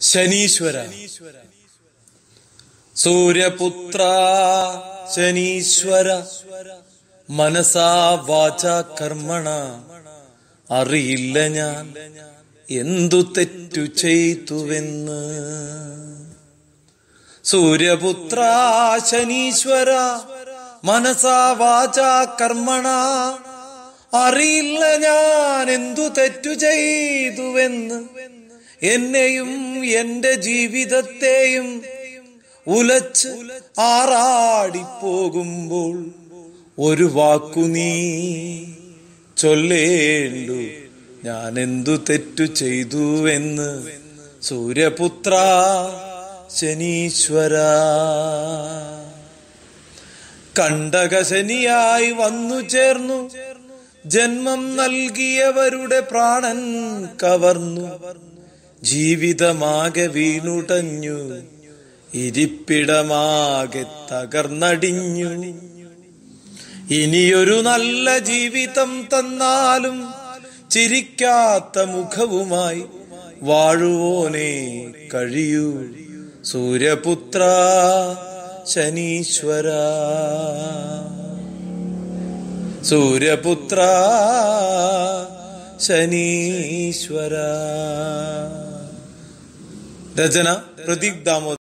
ശനീശ്വര സൂര്യപുത്ര ശനീശ്വര മനസാ വാച കർമ്മണ അറിയില്ല ഞാൻ എന്തു തെറ്റു ചെയ്തുവെന്ന് സൂര്യപുത്ര ശനീശ്വര മനസാ വാച കർമ്മണ അറിയില്ല ഞാൻ എന്തു തെറ്റു ചെയ്തുവെന്ന് എന്നെയും എന്റെ ജീവിതത്തെയും ഉലച്ച് ആറാടിപ്പോകുമ്പോൾ ഒരു വാക്കു നീ ചൊല്ലേണ്ടു ഞാൻ എന്തു തെറ്റു ചെയ്തുവെന്ന് സൂര്യപുത്ര ശനീശ്വര കണ്ടകശനിയായി വന്നു ചേർന്നു ജന്മം നൽകിയവരുടെ പ്രാണൻ കവർന്നു ജീവിതമാകെ വീണുടഞ്ഞു ഇരിപ്പിടമാകെ തകർന്നടിഞ്ഞു ഇനിയൊരു നല്ല ജീവിതം തന്നാലും ചിരിക്കാത്ത മുഖവുമായി വാഴുവോനെ കഴിയൂ സൂര്യപുത്ര ശനീശ്വര സൂര്യപുത്ര ശനീശ്വര രചന പ്രദീപ് ദാമോദർ